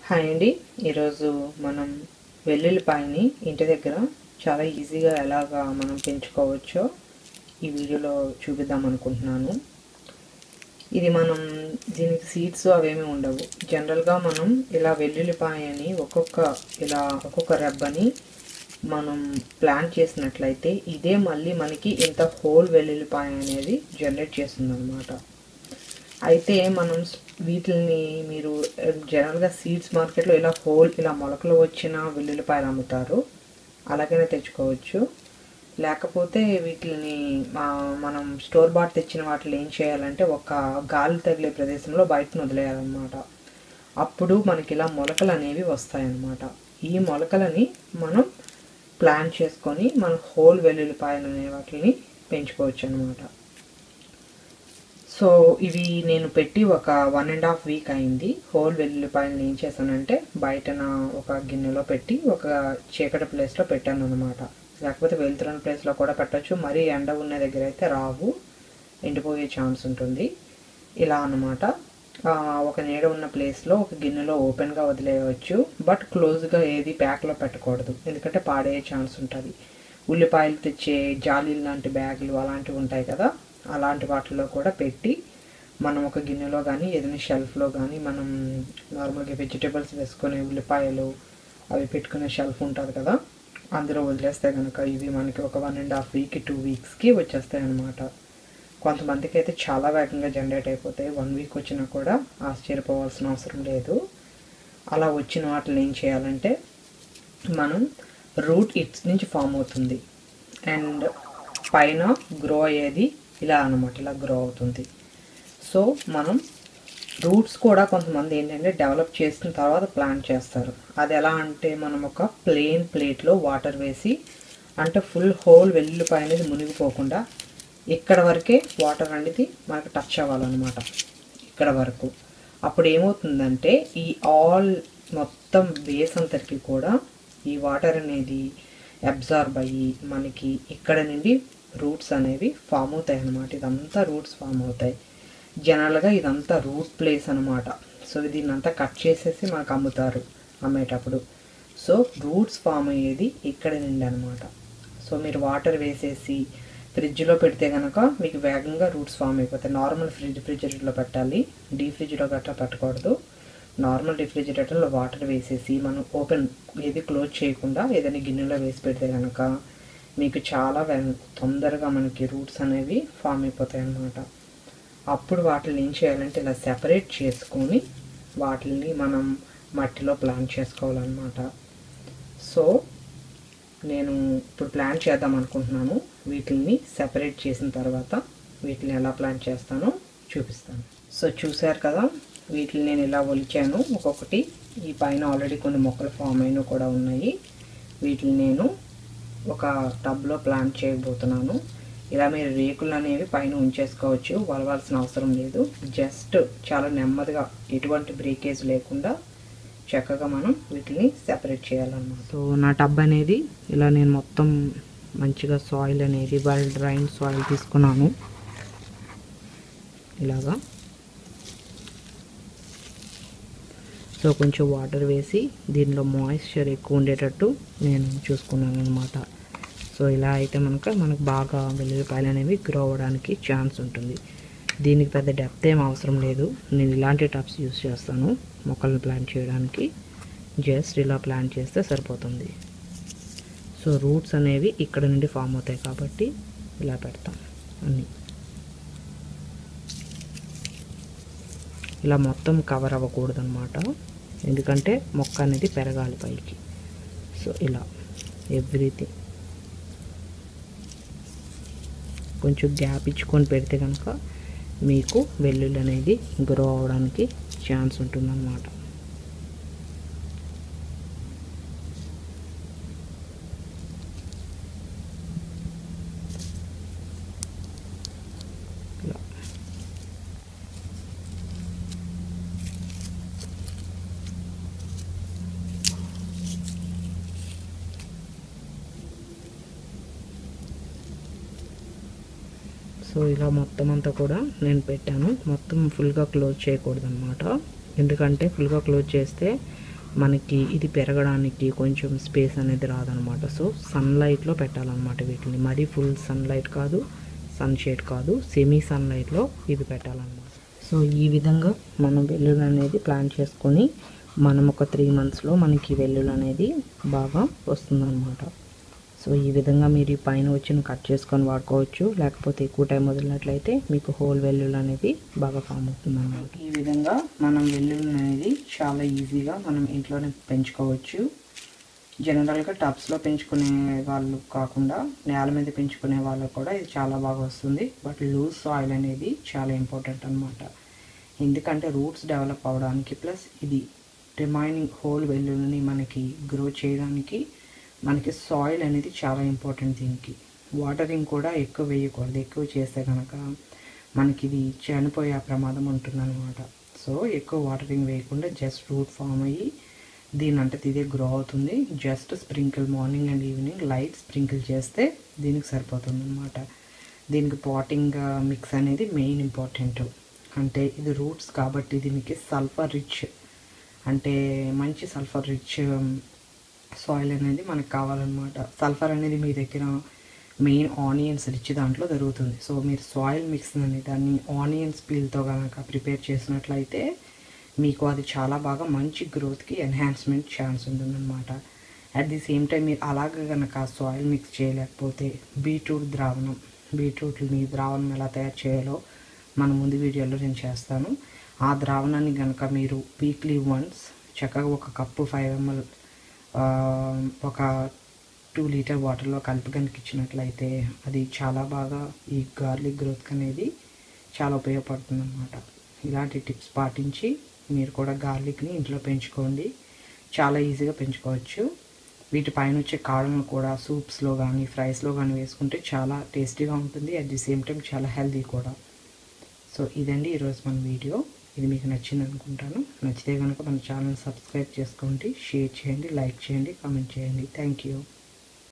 hi అండి ఈరోజు మనం వెల్లుల్లిపాయని ఇంటి దగ్గర చాలా ఈజీగా ఎలాగా మనం పెంచుకోవచ్చో ఈ వీడియోలో చూపిద్దాం అనుకుంటున్నాను ఇది మనం దీనికి సీడ్స్ అవేమీ ఉండవు జనరల్గా మనం ఇలా వెల్లుల్లిపాయని ఒక్కొక్క ఇలా ఒక్కొక్క రెబ్బని మనం ప్లాంట్ చేసినట్లయితే ఇదే మళ్ళీ మనకి ఇంత హోల్ వెల్లుల్లిపాయ అనేది జనరేట్ చేస్తుంది అనమాట అయితే మనం వీటిని మీరు జనరల్గా సీడ్స్ మార్కెట్లో ఇలా హోల్ ఇలా మొలకలు వచ్చిన వెల్లుల్లిపాయలు అమ్ముతారు అలాగనే తెచ్చుకోవచ్చు లేకపోతే వీటిని మనం స్టోర్ బాట్ తెచ్చిన వాటిని ఏం చేయాలంటే ఒక గాలి తగిలే ప్రదేశంలో బయటను వదిలేయాలన్నమాట అప్పుడు మనకి ఇలా మొలకలు అనేవి వస్తాయన్నమాట ఈ మొలకలని మనం ప్లాన్ చేసుకొని మన హోల్ వెల్లుల్లిపాయలు అనే వాటిని పెంచుకోవచ్చు అనమాట సో ఇవి నేను పెట్టి ఒక వన్ అండ్ హాఫ్ వీక్ అయింది హోల్ వెల్లుల్లిపాయలు ఏం చేశానంటే బయటన ఒక గిన్నెలో పెట్టి ఒక చీకటి ప్లేస్లో పెట్టాను అనమాట లేకపోతే వెళ్తున్న ప్లేస్లో కూడా పెట్టచ్చు మరీ ఎండ ఉన్న దగ్గర అయితే రావు ఎండిపోయే ఛాన్స్ ఉంటుంది ఇలా అనమాట ఒక నీడ ఉన్న ప్లేస్లో ఒక గిన్నెలో ఓపెన్గా వదిలేయవచ్చు బట్ క్లోజ్గా ఏది ప్యాక్లో పెట్టకూడదు ఎందుకంటే పాడయ్యే ఛాన్స్ ఉంటుంది ఉల్లిపాయలు తెచ్చే జాలీలు లాంటి బ్యాగులు అలాంటివి ఉంటాయి కదా అలాంటి వాటిలో కూడా పెట్టి మనం ఒక గిన్నెలో కానీ ఏదైనా షెల్ఫ్లో కానీ మనం నార్మల్గా వెజిటేబుల్స్ వేసుకునే ఉల్లిపాయలు అవి పెట్టుకునే షెల్ఫ్ ఉంటుంది కదా అందులో వదిలేస్తే కనుక ఇవి మనకి ఒక one and half week two వీక్స్కి వచ్చేస్తాయి అన్నమాట కొంతమందికి అయితే చాలా వేగంగా జనరేట్ అయిపోతాయి వన్ వీక్ వచ్చినా కూడా ఆశ్చర్యపోవాల్సిన అవసరం లేదు అలా వచ్చిన వాటిని ఏం చేయాలంటే మనం రూట్ ఇట్స్ నుంచి ఫామ్ అవుతుంది అండ్ పైన గ్రో అయ్యేది ఇలా అనమాట ఇలా గ్రో అవుతుంది సో మనం రూట్స్ కూడా కొంతమంది ఏంటంటే డెవలప్ చేసిన తర్వాత ప్లాంట్ చేస్తారు అది ఎలా అంటే మనం ఒక ప్లెయిన్ ప్లేట్లో వాటర్ వేసి అంటే ఫుల్ హోల్ వెల్లుల్లిపాయ అనేది మునిగిపోకుండా ఇక్కడ వరకే వాటర్ అనేది మనకు టచ్ అవ్వాలన్నమాట ఇక్కడ వరకు అప్పుడు ఏమవుతుందంటే ఈ ఆల్ మొత్తం బేస్ అంతటికి కూడా ఈ వాటర్ అనేది అబ్జార్బ్ అయ్యి మనకి ఇక్కడ నుండి రూట్స్ అనేవి ఫామ్ అవుతాయి అన్నమాట ఇదంతా రూట్స్ ఫామ్ అవుతాయి జనరల్గా ఇదంతా రూట్ ప్లేస్ అనమాట సో దీన్ని అంతా కట్ చేసేసి మనకు అమ్ముతారు అమ్మేటప్పుడు సో రూట్స్ ఫామ్ అయ్యేది ఇక్కడ నుండి అనమాట సో మీరు వాటర్ వేసేసి ఫ్రిడ్జ్లో పెడితే కనుక మీకు వేగంగా రూట్స్ ఫామ్ అయిపోతాయి నార్మల్ ఫ్రిడ్జ్ రిఫ్రిజిరేటర్లో పెట్టాలి డీ ఫ్రిడ్జ్లో గట్రా పెట్టకూడదు నార్మల్ రిఫ్రిజిరేటర్లో వాటర్ వేసేసి మనం ఓపెన్ ఏది క్లోజ్ చేయకుండా ఏదైనా గిన్నెలో వేసి పెడితే కనుక మీకు చాలా తొందరగా మనకి రూట్స్ అనేవి ఫామ్ అయిపోతాయి అన్నమాట అప్పుడు వాటిని ఏం చేయాలంటే ఇలా సెపరేట్ చేసుకొని వాటిని మనం మట్టిలో ప్లాంట్ చేసుకోవాలన్నమాట సో నేను ఇప్పుడు ప్లాన్ చేద్దాం అనుకుంటున్నాను వీటిని సెపరేట్ చేసిన తర్వాత వీటిని ఎలా ప్లాన్ చేస్తానో చూపిస్తాను సో చూశారు కదా వీటిని నేను ఇలా ఒలిచాను ఒక్కొక్కటి ఈ పైన ఆల్రెడీ కొన్ని మొక్కలు ఫామ్ అయిన కూడా ఉన్నాయి వీటిని నేను ఒక టబ్లో ప్లాంట్ చేయబోతున్నాను ఇలా మీరు రేకులు అనేవి పైన ఉంచేసుకోవచ్చు వలవాల్సిన అవసరం లేదు జస్ట్ చాలా నెమ్మదిగా ఎటువంటి బ్రేకేజ్ లేకుండా చక్కగా మనం వీటిని సెపరేట్ చేయాలన్నమాట సో నా టబ్ అనేది ఇలా నేను మొత్తం మంచిగా సాయిల్ అనేది వెల్ డ్రైన్ సాయిల్ తీసుకున్నాను ఇలాగా సో కొంచెం వాటర్ వేసి దీనిలో మాయిశ్చర్ ఎక్కువ ఉండేటట్టు నేను చూసుకున్నాను అనమాట సో ఇలా అయితే మనకు మనకు బాగా వెల్లుల్లిపాయలు అనేవి గ్రో అవ్వడానికి ఛాన్స్ ఉంటుంది దీనికి పెద్ద డెప్త్ ఏం అవసరం లేదు నేను ఇలాంటి టబ్స్ యూస్ చేస్తాను మొక్కలను ప్లాంట్ చేయడానికి జస్ట్ ఇలా ప్లాంట్ చేస్తే సరిపోతుంది సో రూట్స్ అనేవి ఇక్కడ నుండి ఫామ్ అవుతాయి కాబట్టి ఇలా పెడతాం అన్నీ ఇలా మొత్తం కవర్ అవ్వకూడదు అనమాట ఎందుకంటే మొక్క అనేది పెరగాలి పైకి సో ఇలా ఎవ్రీథింగ్ కొంచెం గ్యాప్ ఇచ్చుకొని పెడితే కనుక మీకు వెల్లుల్లి అనేది గ్రో అవడానికి ఛాన్స్ ఉంటుందన్నమాట సో ఇలా మొత్తం అంతా కూడా నేను పెట్టాను మొత్తం ఫుల్గా క్లోజ్ చేయకూడదు అనమాట ఎందుకంటే ఫుల్గా క్లోజ్ చేస్తే మనకి ఇది పెరగడానికి కొంచెం స్పేస్ అనేది రాదనమాట సో సన్లైట్లో పెట్టాలన్నమాట వీటిని మరీ ఫుల్ సన్లైట్ కాదు సన్ షేడ్ కాదు సెమీ సన్లైట్లో ఇవి పెట్టాలన్నమాట సో ఈ విధంగా మనం వెల్లుల్లి అనేది ప్లాన్ చేసుకొని మనం ఒక త్రీ మంత్స్లో మనకి వెల్లుల్లి అనేది బాగా వస్తుందన్నమాట సో ఈ విధంగా మీరు ఈ పైన వచ్చిన కట్ చేసుకొని వాడుకోవచ్చు లేకపోతే ఎక్కువ టైం వదిలినట్లయితే మీకు హోల్ వెల్లుల్లి అనేది బాగా ఫామ్ అవుతుంది అన్నమాట ఈ విధంగా మనం వెల్లుల్లి అనేది చాలా ఈజీగా మనం ఇంట్లోనే పెంచుకోవచ్చు జనరల్గా టబ్స్లో పెంచుకునే వాళ్ళు కాకుండా నేల మీద పెంచుకునే వాళ్ళు కూడా ఇది చాలా బాగా వస్తుంది బట్ లూజ్ సాయిల్ అనేది చాలా ఇంపార్టెంట్ అనమాట ఎందుకంటే రూట్స్ డెవలప్ అవడానికి ప్లస్ ఇది రిమైనింగ్ హోల్ వెల్లుల్ని మనకి గ్రో చేయడానికి మనకి సాయిల్ అనేది చాలా ఇంపార్టెంట్ దీనికి వాటరింగ్ కూడా ఎక్కువ వేయకూడదు ఎక్కువ చేస్తే కనుక మనకి ఇది చనిపోయే ప్రమాదం ఉంటుందన్నమాట సో ఎక్కువ వాటరింగ్ వేయకుండా జస్ట్ రూట్ ఫామ్ అయ్యి దీని అంటే ఇదే గ్రో అవుతుంది just sprinkle morning and evening light sprinkle చేస్తే దీనికి సరిపోతుంది అనమాట దీనికి పాటింగ్ మిక్స్ అనేది మెయిన్ ఇంపార్టెంట్ అంటే ఇది రూట్స్ కాబట్టి దీనికి సల్ఫర్ రిచ్ అంటే మంచి సల్ఫర్ రిచ్ సాయిల్ అనేది మనకు కావాలన్నమాట సల్ఫర్ అనేది మీ దగ్గర మెయిన్ ఆనియన్స్ రిచ్ దాంట్లో దొరుకుతుంది సో మీరు సాయిల్ మిక్స్ అని దాన్ని ఆనియన్స్ పీల్తో కనుక ప్రిపేర్ చేసినట్లయితే మీకు అది చాలా బాగా మంచి గ్రోత్కి ఎన్హాన్స్మెంట్ ఛాన్స్ ఉంటుందన్నమాట అట్ ది సేమ్ టైం మీరు అలాగే కనుక సాయిల్ మిక్స్ చేయలేకపోతే బీట్రూట్ ద్రావణం బీట్రూట్ని ద్రావణం ఎలా తయారు చేయాలో మన ముందు వీడియోలో నేను చేస్తాను ఆ ద్రావణాన్ని కనుక మీరు వీక్లీ వన్స్ చక్కగా ఒక కప్పు ఫైవ్ ఎంఎల్ ఒక టూ లీటర్ వాటర్లో కలిపి కనుక ఇచ్చినట్లయితే అది చాలా బాగా ఈ గార్లిక్ గ్రోత్ అనేది చాలా ఉపయోగపడుతుంది అనమాట ఇలాంటి టిప్స్ పాటించి మీరు కూడా గార్లిక్ని ఇంట్లో పెంచుకోండి చాలా ఈజీగా పెంచుకోవచ్చు వీటి పైన వచ్చే కాడలను కూడా సూప్స్లో కానీ ఫ్రైస్లో కానీ వేసుకుంటే చాలా టేస్టీగా ఉంటుంది అట్ ది సేమ్ టైం చాలా హెల్తీ కూడా సో ఇదండి ఈరోజు మన వీడియో ఇది మీకు నచ్చింది అనుకుంటాను నచ్చితే కనుక మన ఛానల్ సబ్స్క్రైబ్ చేసుకోండి షేర్ చేయండి లైక్ చేయండి కామెంట్ చేయండి థ్యాంక్ యూ